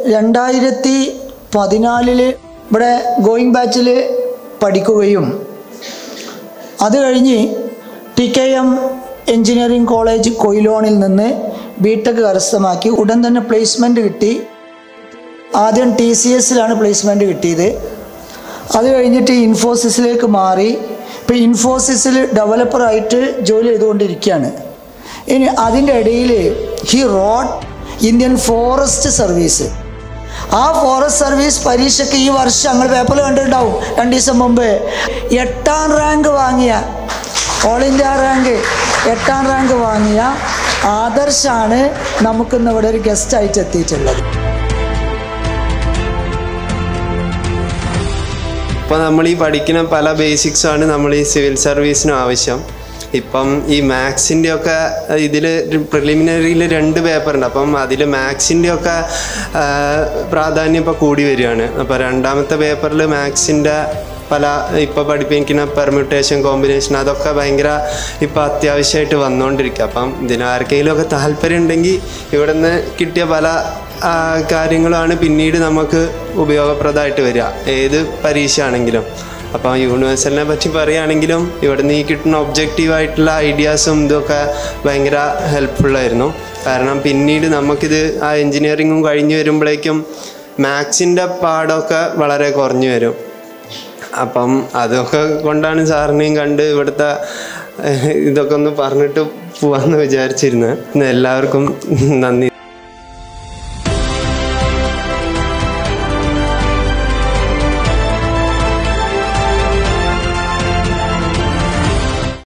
രണ്ടായിരത്തി പതിനാലിൽ ഇവിടെ ഗോയിങ് ബാച്ചിൽ പഠിക്കുകയും അത് കഴിഞ്ഞ് T K M engineering college കൊയിലോണിൽ നിന്ന് ബി ടെക് കരസ്ഥമാക്കി ഉടൻ തന്നെ പ്ലേസ്മെൻറ്റ് കിട്ടി ആദ്യം ടി സി എസിലാണ് പ്ലേസ്മെൻറ്റ് കിട്ടിയത് അത് കഴിഞ്ഞിട്ട് ഇൻഫോസിസിലേക്ക് മാറി ഇപ്പോൾ ഇൻഫോസിസിൽ ഡെവലപ്പറായിട്ട് ജോലി ചെയ്തുകൊണ്ടിരിക്കുകയാണ് ഇനി അതിൻ്റെ ഇടയിൽ he wrote Indian Forest Service ആ ഫോറസ്റ്റ് സർവീസ് പരീക്ഷയ്ക്ക് ഈ വർഷം ഞങ്ങൾ പേപ്പറിൽ കണ്ടിട്ടുണ്ടാവും രണ്ട് ദിവസം മുമ്പ് എട്ടാം റാങ്ക് വാങ്ങിയ ഓൾ ഇന്ത്യ റാങ്ക് എട്ടാം റാങ്ക് വാങ്ങിയ ആദർശാണ് നമുക്കിന്ന് ഇവിടെ ഒരു ഗസ്റ്റായിട്ട് എത്തിയിട്ടുള്ളത് ഇപ്പോൾ നമ്മൾ ഈ പഠിക്കുന്ന പല ബേസിക്സ് ആണ് നമ്മൾ ഈ സിവിൽ സർവീസിനും ആവശ്യം ഇപ്പം ഈ മാത്സിൻ്റെ ഒക്കെ ഇതിൽ പ്രിലിമിനറിയിൽ രണ്ട് പേപ്പർ ഉണ്ട് അപ്പം അതിൽ മാത്സിൻ്റെ ഒക്കെ ആ, പ്രാധാന്യം ഇപ്പോൾ കൂടി വരികയാണ് അപ്പോൾ രണ്ടാമത്തെ പേപ്പറിൽ മാത്സിൻ്റെ പല ഇപ്പോൾ പഠിപ്പിക്കുന്ന പെർമ്യൂട്ടേഷൻ കോമ്പിനേഷൻ അതൊക്കെ ഭയങ്കര ഇപ്പോൾ അത്യാവശ്യമായിട്ട് വന്നുകൊണ്ടിരിക്കുക അപ്പം ഇതിനാർക്കെങ്കിലും ഒക്കെ താല്പര്യം ഉണ്ടെങ്കിൽ ഇവിടെ നിന്ന് കിട്ടിയ പല ആ, കാര്യങ്ങളാണ് പിന്നീട് നമുക്ക് ഉപയോഗപ്രദമായിട്ട് വരിക ഏത് പരീക്ഷ ആണെങ്കിലും അപ്പോൾ യൂണിവേഴ്സലിനെ പറ്റി പറയുകയാണെങ്കിലും ഇവിടെ നിന്ന് ഈ കിട്ടുന്ന ഒബ്ജക്റ്റീവ് ആയിട്ടുള്ള ഐഡിയാസും ഇതൊക്കെ ഭയങ്കര ഹെൽപ്ഫുള്ളായിരുന്നു കാരണം പിന്നീട് നമുക്കിത് ആ എൻജിനീയറിങ്ങും കഴിഞ്ഞ് വരുമ്പോഴേക്കും മാത്സിൻ്റെ പാടമൊക്കെ വളരെ കുറഞ്ഞു വരും അപ്പം അതൊക്കെ കൊണ്ടാണ് സാറിനെയും കണ്ട് ഇവിടുത്തെ ഏഹ്, ഇതൊക്കെ ഒന്ന് പറഞ്ഞിട്ട് പോവാന്ന് വിചാരിച്ചിരുന്നത് ഇന്ന് എല്ലാവർക്കും നന്ദി